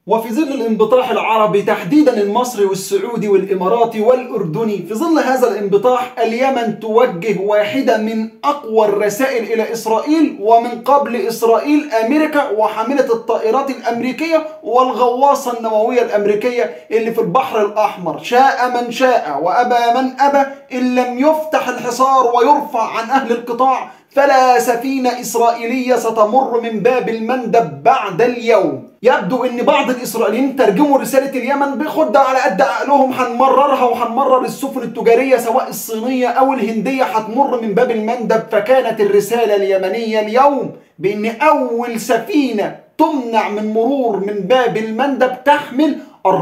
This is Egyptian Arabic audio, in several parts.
وفي ظل الانبطاح العربي تحديدا المصري والسعودي والاماراتي والاردني في ظل هذا الانبطاح اليمن توجه واحده من اقوى الرسائل الى اسرائيل ومن قبل اسرائيل امريكا وحامله الطائرات الامريكيه والغواصه النوويه الامريكيه اللي في البحر الاحمر شاء من شاء وابى من ابى ان لم يفتح الحصار ويرفع عن اهل القطاع فلا سفينة إسرائيلية ستمر من باب المندب بعد اليوم يبدو ان بعض الاسرائيليين ترجموا رسالة اليمن بخدة على قد عقلهم هنمررها وهنمرر السفن التجارية سواء الصينية او الهندية هتمر من باب المندب فكانت الرسالة اليمنية اليوم بان اول سفينة تمنع من مرور من باب المندب تحمل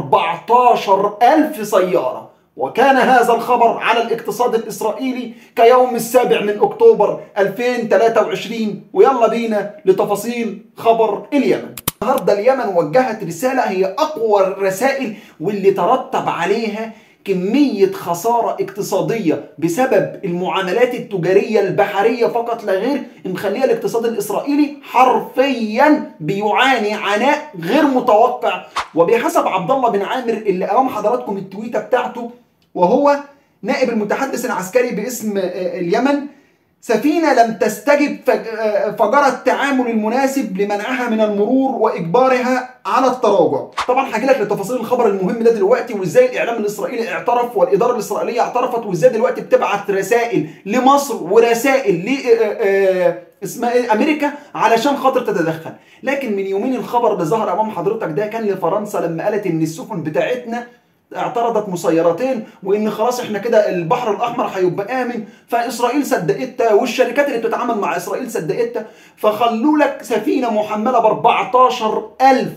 14 ألف سيارة وكان هذا الخبر على الاقتصاد الإسرائيلي كيوم السابع من أكتوبر 2023 ويلا بينا لتفاصيل خبر اليمن النهارده اليمن وجهت رسالة هي أقوى الرسائل واللي ترتب عليها كمية خسارة اقتصادية بسبب المعاملات التجارية البحرية فقط لا غير مخليها الاقتصاد الإسرائيلي حرفيا بيعاني عناء غير متوقع وبحسب عبد الله بن عامر اللي أمام حضراتكم التويتة بتاعته وهو نائب المتحدث العسكري باسم اليمن سفينة لم تستجب فجرى التعامل المناسب لمنعها من المرور وإجبارها على التراجع طبعا هاجي لك لتفاصيل الخبر المهم ده دلوقتي وازاي الاعلام الاسرائيلي اعترف والاداره الاسرائيليه اعترفت وازاي دلوقتي بتبعت رسائل لمصر ورسائل ل اسمها ايه امريكا علشان خاطر تتدخل لكن من يومين الخبر اللي ظهر امام حضرتك ده كان لفرنسا لما قالت ان السفن بتاعتنا اعترضت مسيرتين وان خلاص احنا كده البحر الاحمر هيبقى امن فاسرائيل صدقتها والشركات اللي بتتعامل مع اسرائيل صدقتها فخلوا لك سفينه محمله ب 14000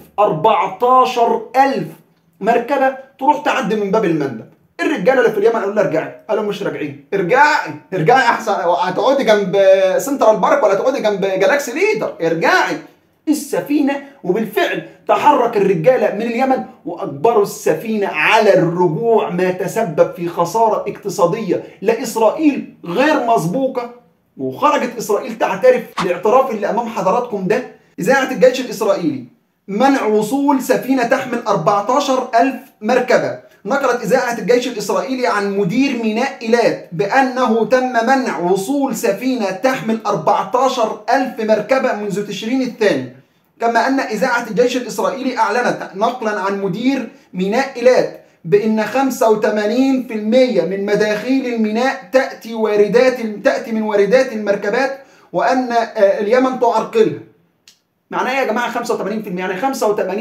14000 مركبه تروح تعدي من باب المندب الرجاله اللي في اليمن قالوا لها ارجعي قالوا مش راجعين ارجعي ارجعي احسن هتقعدي جنب سنترال بارك ولا هتقعدي جنب جالاكسي ليدر ارجعي السفينة وبالفعل تحرك الرجالة من اليمن وأجبروا السفينة على الرجوع ما تسبب في خسارة اقتصادية لإسرائيل غير مسبوقة وخرجت إسرائيل تعترف الاعتراف اللي أمام حضراتكم ده إذاعة الجيش الإسرائيلي منع وصول سفينة تحمل 14 ألف مركبة نقلت إذاعة الجيش الإسرائيلي عن مدير ميناء إيلات بأنه تم منع وصول سفينة تحمل 14 ألف مركبة منذ تشرين الثاني كما أن إذاعة الجيش الإسرائيلي أعلنت نقلا عن مدير ميناء إيلات بأن 85% من مداخيل الميناء تأتي واردات تأتي من واردات المركبات وأن اليمن تعرقلها. معناه إيه يا جماعة 85% يعني 85%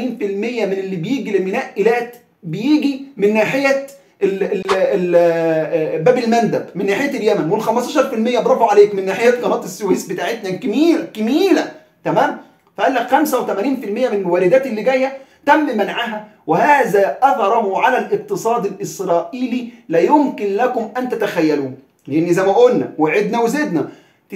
من اللي بيجي لميناء إيلات بيجي من ناحية ال ال ال باب المندب من ناحية اليمن وال 15% برافو عليك من ناحية قناة السويس بتاعتنا كميلة كميلة تمام؟ فقال لك 85% من الواردات اللي جايه تم منعها وهذا اثره على الاقتصاد الاسرائيلي لا يمكن لكم ان تتخيلوه لان زي ما قلنا وعدنا وزدنا 90%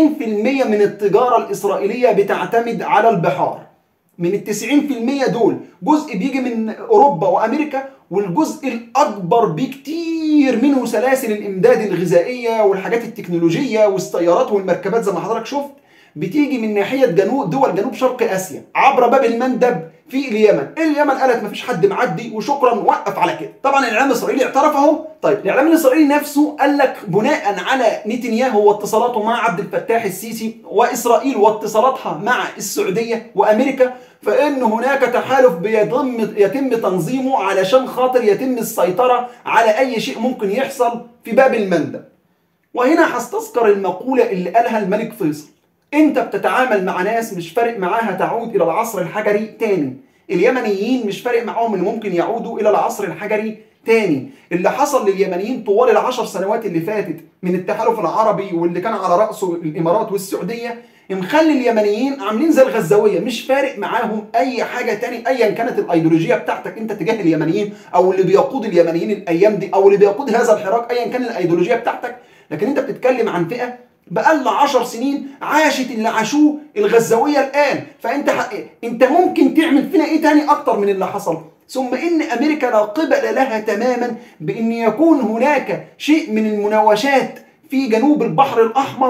من التجاره الاسرائيليه بتعتمد على البحار من ال 90% دول جزء بيجي من اوروبا وامريكا والجزء الاكبر بكتير منه سلاسل الامداد الغذائيه والحاجات التكنولوجيه والسيارات والمركبات زي ما حضرتك شفت بتيجي من ناحيه جنوب دول جنوب شرق اسيا عبر باب المندب في اليمن اليمن قالت مفيش حد معدي وشكرا وقف على كده طبعا الاعلام الاسرائيلي اعترف اهو طيب الاعلام الاسرائيلي نفسه قال لك بناء على نتنياهو واتصالاته مع عبد الفتاح السيسي واسرائيل واتصالاتها مع السعوديه وامريكا فان هناك تحالف بيتم يتم تنظيمه علشان خاطر يتم السيطره على اي شيء ممكن يحصل في باب المندب وهنا هستذكر المقوله اللي قالها الملك فيصل انت بتتعامل مع ناس مش فارق معاها تعود الى العصر الحجري تاني اليمنيين مش فارق معاهم ان ممكن يعودوا الى العصر الحجري تاني اللي حصل لليمنيين طوال العشر سنوات اللي فاتت من التحالف العربي واللي كان على رأسه الامارات والسعودية مخلي اليمنيين عاملين زي الغزاويه مش فارق معاهم اي حاجه تاني ايا كانت الايديولوجيه بتاعتك انت تجاه اليمنيين او اللي بيقود اليمنيين الايام دي او اللي بيقود هذا الحراك ايا كان الايديولوجيه بتاعتك لكن انت بتتكلم عن فئه بقالنا عشر سنين عاشت اللي عاشوه الغزاويه الان فانت ح... انت ممكن تعمل فينا ايه تاني اكتر من اللي حصل ثم ان امريكا لا قبل لها تماما بان يكون هناك شيء من المناوشات في جنوب البحر الاحمر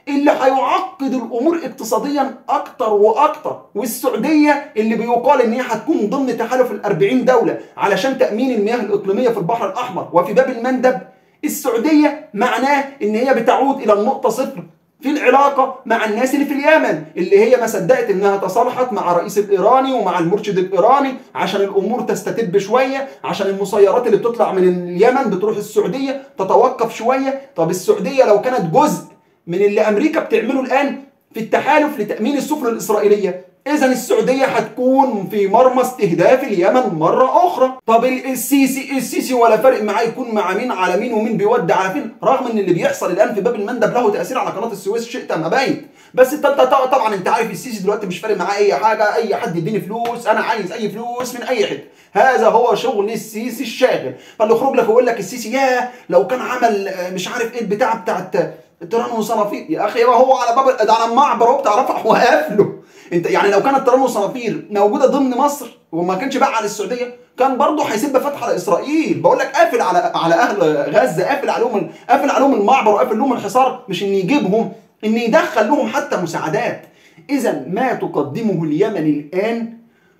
اللي هيعقد الامور اقتصاديا اكتر واكتر والسعوديه اللي بيقال ان هي هتكون ضمن تحالف ال40 دوله علشان تامين المياه الاقليميه في البحر الاحمر وفي باب المندب السعوديه معناه ان هي بتعود الى النقطه صفر في العلاقة مع الناس اللي في اليمن اللي هي ما صدقت انها تصالحت مع الرئيس الايراني ومع المرشد الايراني عشان الامور تستتب شوية عشان المسيرات اللي بتطلع من اليمن بتروح السعودية تتوقف شوية طب السعودية لو كانت جزء من اللي امريكا بتعمله الان في التحالف لتأمين السفن الإسرائيلية إذا السعودية هتكون في مرمى استهداف اليمن مرة أخرى طب السيسي السيسي ولا فارق معاه يكون مع مين على مين ومين بيودي على فين رغم إن اللي بيحصل الآن في باب المندب له تأثير على قناة السويس شئت أم أبيت بس انت طبعا انت عارف السيسي دلوقتي مش فارق معاه اي حاجه اي حد يديني فلوس انا عايز اي فلوس من اي حته هذا هو شغل السيسي الشاغل فاللي يخرج لك ويقول لك السيسي يا لو كان عمل مش عارف ايه البتاع بتاعت تيران وصنافير يا اخي هو على باب ده على المعبر هو بتاع رفح وقافله انت يعني لو كانت تيران وصنافير موجوده ضمن مصر وما كانش بقى على السعوديه كان برضه هيسيب فتح على اسرائيل بقول لك قافل على على اهل غزه قافل عليهم قافل عليهم المعبر وقافل لهم الحصار مش ان يجيبهم ان يدخل لهم حتى مساعدات اذا ما تقدمه اليمن الان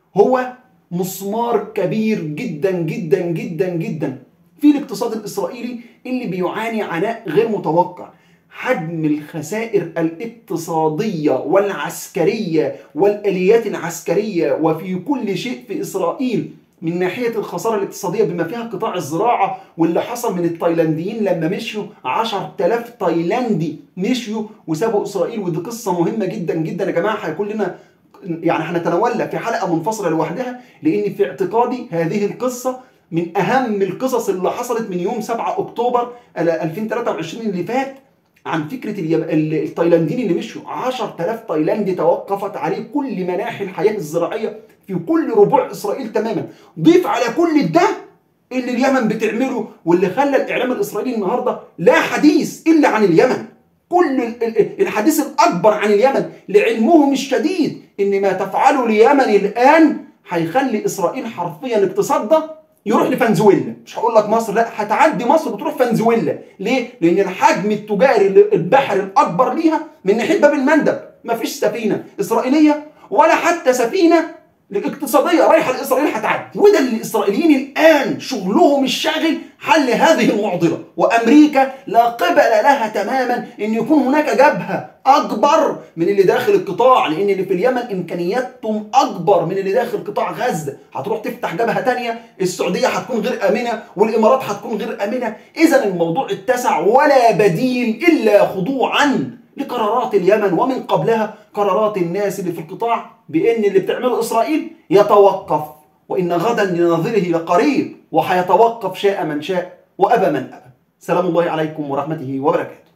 هو مسمار كبير جدا جدا جدا جدا في الاقتصاد الاسرائيلي اللي بيعاني عناء غير متوقع حجم الخسائر الاقتصادية والعسكرية والآليات العسكرية وفي كل شيء في إسرائيل من ناحية الخسارة الاقتصادية بما فيها قطاع الزراعة واللي حصل من التايلانديين لما مشوا 10000 تايلاندي مشوا وسابوا إسرائيل ودي قصة مهمة جدا جدا يا جماعة هيكون لنا يعني هنتناولها في حلقة منفصلة لوحدها لأن في اعتقادي هذه القصة من أهم القصص اللي حصلت من يوم 7 أكتوبر 2023 اللي فات عن فكره اليب... التايلانديين اللي مشوا 10000 تايلاندي توقفت عليه كل مناحي الحياه الزراعيه في كل ربوع اسرائيل تماما ضيف على كل ده اللي اليمن بتعمله واللي خلى الاعلام الاسرائيلي النهارده لا حديث الا عن اليمن كل الحديث الاكبر عن اليمن لعلمهم الشديد ان ما تفعله اليمن الان هيخلي اسرائيل حرفيا اقتصادها يروح لفنزويلا مش هقول لك مصر لا هتعدي مصر وتروح فنزويلا ليه لان الحجم التجاري البحري الاكبر ليها من ناحيه باب المندب مفيش سفينه اسرائيليه ولا حتى سفينه الاقتصاديه رايحه لاسرائيل هتعدي وده اللي الاسرائيليين الان شغلهم الشاغل حل هذه المعضله وامريكا لا قبل لها تماما ان يكون هناك جبهه اكبر من اللي داخل القطاع لان اللي في اليمن امكانياتهم اكبر من اللي داخل قطاع غزه هتروح تفتح جبهه تانية السعوديه هتكون غير امنه والامارات هتكون غير امنه اذا الموضوع اتسع ولا بديل الا خضوعا لقرارات اليمن ومن قبلها قرارات الناس اللي في القطاع بان اللي بتعمله اسرائيل يتوقف وان غدا لناظره لقريب وهيتوقف شاء من شاء وابى من ابى سلام الله عليكم ورحمته وبركاته